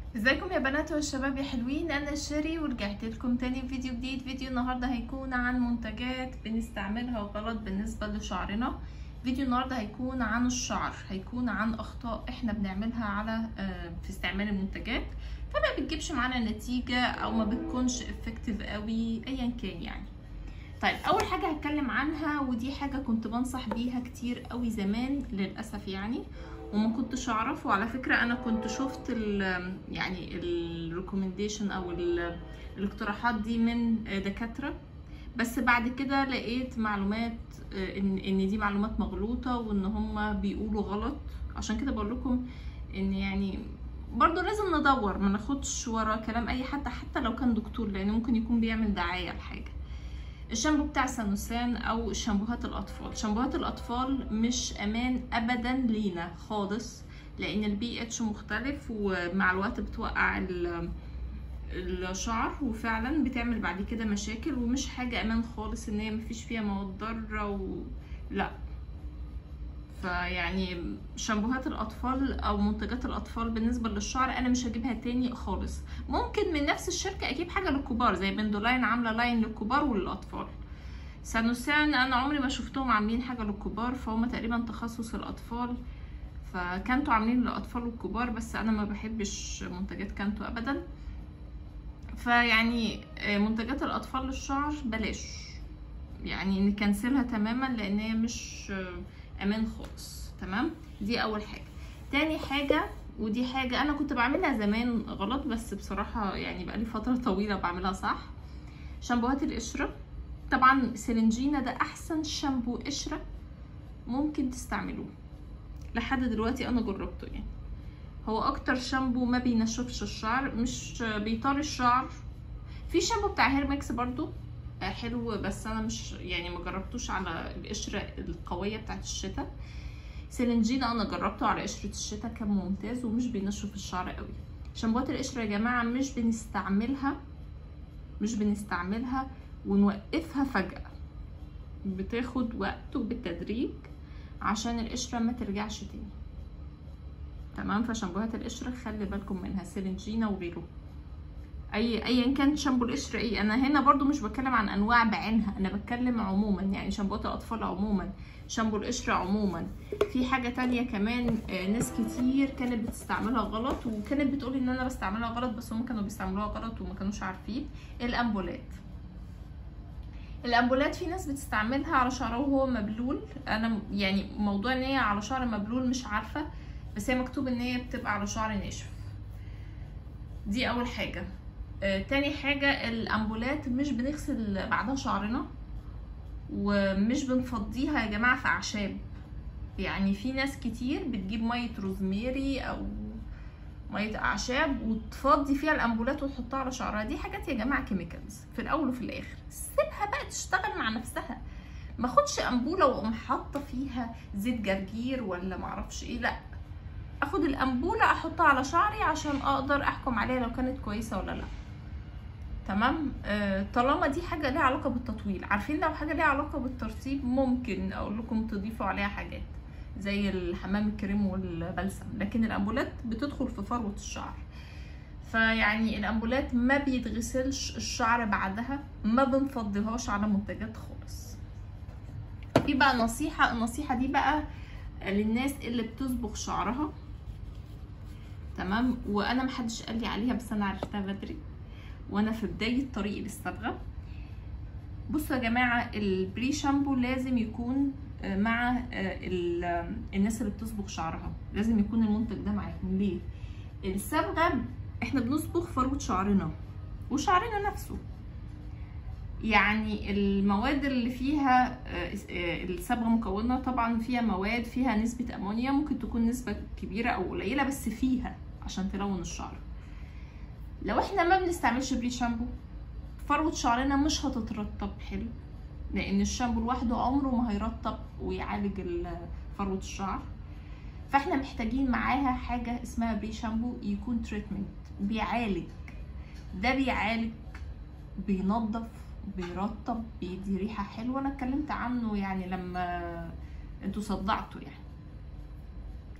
ازيكم يا بنات والشباب يا حلوين انا شيري ورجعت لكم تاني فيديو جديد فيديو النهارده هيكون عن منتجات بنستعملها غلط بالنسبه لشعرنا فيديو النهارده هيكون عن الشعر هيكون عن اخطاء احنا بنعملها على في استعمال المنتجات فما بتجيبش معانا نتيجه او ما بتكونش افكتيف قوي ايا كان يعني طيب اول حاجه هتكلم عنها ودي حاجه كنت بنصح بيها كتير قوي زمان للاسف يعني وما كنتش اعرف وعلى فكره انا كنت شفت ال يعني الريكومنديشن او ال الاقتراحات دي من دكاتره بس بعد كده لقيت معلومات ان ان دي معلومات مغلوطه وان هم بيقولوا غلط عشان كده بقول لكم ان يعني برضو لازم ندور ما ناخدش ورا كلام اي حد حتى لو كان دكتور لان ممكن يكون بيعمل دعايه لحاجه الشامبو بتاع سانوسان او شامبوهات الاطفال شامبوهات الاطفال مش امان ابدا لينا خالص لان البي اتش مختلف ومع الوقت بتوقع الشعر وفعلا بتعمل بعد كده مشاكل ومش حاجه امان خالص ان هي مفيش فيها مواد ضاره و... لا فيعني شامبوهات الاطفال او منتجات الاطفال بالنسبه للشعر انا مش هجيبها تاني خالص ممكن من نفس الشركه اجيب حاجه للكبار زي بندولاين عامله لاين للكبار وللاطفال سانوسان انا عمري ما شفتهم عاملين حاجه للكبار فهم تقريبا تخصص الاطفال فكانتوا عاملين للاطفال والكبار بس انا ما بحبش منتجات كانتوا ابدا فيعني منتجات الاطفال للشعر بلاش يعني نكنسلها تماما لان هي مش امان خالص تمام دي اول حاجه تاني حاجه ودي حاجه انا كنت بعملها زمان غلط بس بصراحه يعني بقالي فتره طويله بعملها صح شامبوهات القشره طبعا سيلينجينا ده احسن شامبو قشره ممكن تستعملوه لحد دلوقتي انا جربته يعني هو اكتر شامبو ما بينشفش الشعر مش بيطري الشعر في شامبو بتاع هيرمكس برضو حلو بس انا مش يعني ما جربتوش على القشره القويه بتاعت الشتاء سيلينجينا انا جربته على قشره الشتاء كان ممتاز ومش بينشف الشعر قوي شامبوات القشره يا جماعه مش بنستعملها مش بنستعملها ونوقفها فجاه بتاخد وقت وبالتدريج عشان القشره ما ترجعش تاني تمام فشامبوهات القشره خلي بالكم منها سيلينجينا وغيره اي ايا كان شامبو القشره ايه انا هنا برضو مش بتكلم عن انواع بعينها انا بتكلم عموما يعني شامبوات الاطفال عموما شامبو القشره عموما في حاجه تانية كمان ناس كتير كانت بتستعملها غلط وكانت بتقول ان انا بستعملها غلط بس هم كانوا بيستعملوها غلط وما كانوش عارفين الامبولات الامبولات في ناس بتستعملها على شعرها وهو مبلول انا يعني موضوع ان هي على شعر مبلول مش عارفه بس هي مكتوب ان هي بتبقى على شعر ناشف دي اول حاجه آه، تاني حاجة الأمبولات مش بنغسل بعدها شعرنا ومش بنفضيها يا جماعة في أعشاب يعني في ناس كتير بتجيب مية روزميري أو مية أعشاب وتفضي فيها الأمبولات وتحطها على شعرها دي حاجات يا جماعة كيميكالز في الأول وفي الآخر سيبها بقى تشتغل مع نفسها ما اخدش أنبولة وأقوم حاطة فيها زيت جرجير ولا معرفش ايه لأ اخد الأنبولة أحطها على شعري عشان أقدر أحكم عليها لو كانت كويسة ولا لأ تمام آه طالما دي حاجه ليها علاقه بالتطويل عارفين لو حاجه ليها علاقه بالترطيب ممكن اقول لكم تضيفوا عليها حاجات زي الحمام الكريم والبلسم لكن الامبولات بتدخل في فروه الشعر فيعني الامبولات ما بيتغسلش الشعر بعدها ما بنفضيهاش على منتجات خالص في بقى نصيحه النصيحه دي بقى للناس اللي بتصبغ شعرها تمام وانا محدش قال لي عليها بس انا عرفتها بدري وانا في بدايه طريقي للصبغه بصوا يا جماعه البري شامبو لازم يكون مع الناس اللي بتصبغ شعرها لازم يكون المنتج ده معاكم ليه الصبغه احنا بنصبغ فروه شعرنا وشعرنا نفسه يعني المواد اللي فيها الصبغه مكونه طبعا فيها مواد فيها نسبه امونيا ممكن تكون نسبه كبيره او قليله بس فيها عشان تلون الشعر لو احنا ما بنستعملش بري شامبو فروه شعرنا مش هتترطب حلو لان الشامبو لوحده عمره ما هيرطب ويعالج فروه الشعر فاحنا محتاجين معاها حاجه اسمها بري شامبو يكون تريتمنت بيعالج ده بيعالج بينظف بيرطب بيدي ريحه حلوه انا اتكلمت عنه يعني لما انتوا صدعتوا يعني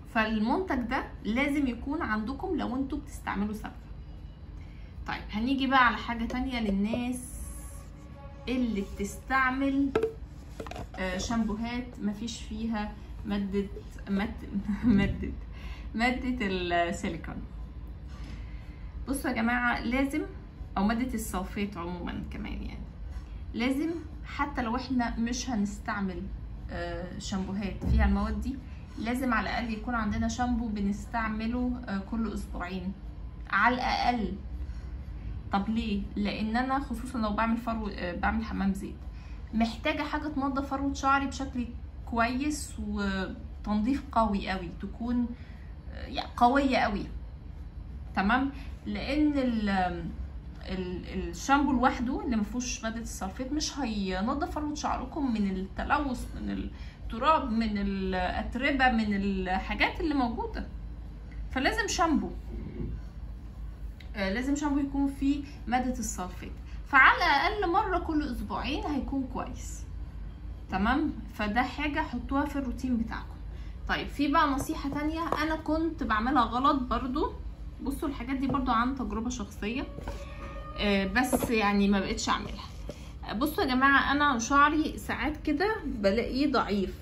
فالمنتج ده لازم يكون عندكم لو انتوا بتستعملوا سبة طيب هنيجي بقى على حاجة تانية للناس اللي بتستعمل آه، شامبوهات مفيش فيها مادة مادة مادة مادة السيليكون بصوا يا جماعة لازم او مادة الصلفات عموما كمان يعني لازم حتى لو احنا مش هنستعمل آه، شامبوهات فيها المواد دي لازم على الاقل يكون عندنا شامبو بنستعمله آه، كل اسبوعين على الاقل طب ليه لان انا خصوصا لو بعمل فرو آه، بعمل حمام زيت محتاجه حاجه تنظف فروه شعري بشكل كويس وتنظيف قوي قوي تكون آه، يعني قويه قوي تمام لان ال ال- الشامبو لوحده اللي ما فيهوش ماده السلفيت مش هينظف فروه شعركم من التلوث من التراب من الاتربه من الحاجات اللي موجوده فلازم شامبو آه، لازم شامبو يكون فيه ماده السلفيت فعلى الاقل مره كل اسبوعين هيكون كويس تمام فده حاجه حطوها في الروتين بتاعكم طيب في بقى نصيحه تانية انا كنت بعملها غلط برضو بصوا الحاجات دي برضو عن تجربه شخصيه آه، بس يعني ما بقتش اعملها آه، بصوا يا جماعه انا شعري ساعات كده بلاقيه ضعيف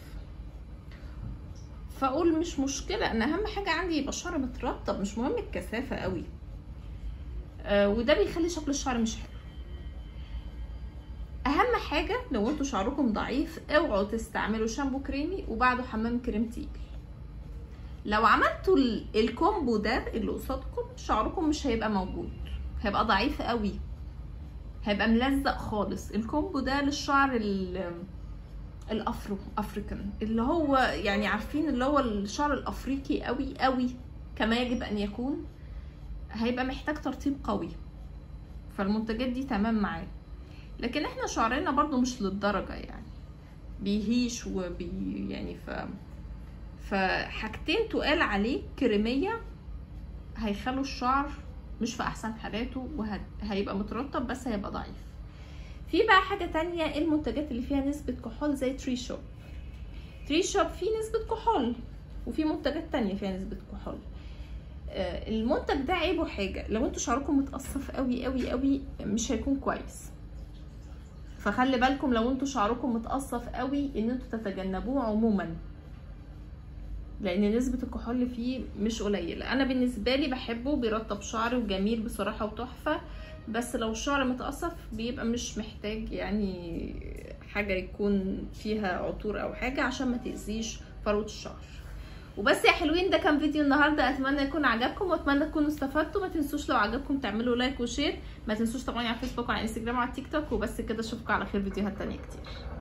فاقول مش مشكله انا اهم حاجه عندي يبقى الشعر مترطب مش مهم الكثافه قوي آه، وده بيخلي شكل الشعر مش حلو اهم حاجه لو انتوا شعركم ضعيف اوعوا تستعملوا شامبو كريمي وبعده حمام كريم تقيل لو عملتوا ال- الكومبو ده اللي قصادكم شعركم مش هيبقى موجود هيبقى ضعيف قوي هيبقى ملزق خالص الكومبو ده للشعر ال- الافرو افريكان اللي هو يعني عارفين اللي هو الشعر الافريقي قوي قوي كما يجب ان يكون هيبقى محتاج ترطيب قوي فالمنتجات دي تمام معاه لكن احنا شعرنا برضو مش للدرجة يعني بيهيش وبي يعني ف فحاجتين تقال عليه كريمية هيخلوا الشعر مش في احسن حالاته وهيبقى مترطب بس هيبقى ضعيف في بقى حاجة تانية المنتجات اللي فيها نسبة كحول زي تري شوب تري شوب فيه نسبة كحول وفي منتجات تانية فيها نسبة كحول آه، المنتج ده عيبه حاجة لو انتوا شعركم متقصف قوي قوي قوي مش هيكون كويس فخلي بالكم لو انتوا شعركم متقصف قوي ان انتوا تتجنبوه عموما لان نسبة الكحول اللي فيه مش قليلة انا بالنسبة لي بحبه بيرطب شعري وجميل بصراحة وتحفة بس لو الشعر متقصف بيبقى مش محتاج يعني حاجة يكون فيها عطور او حاجة عشان ما تأذيش فروة الشعر وبس يا حلوين ده كان فيديو النهارده اتمنى يكون عجبكم واتمنى تكونوا استفدتوا ما تنسوش لو عجبكم تعملوا لايك وشير ما تنسوش تابعوني على الفيسبوك وعلى الانستجرام وعلى التيك توك وبس كده اشوفكم على خير فيديوهات تانية كتير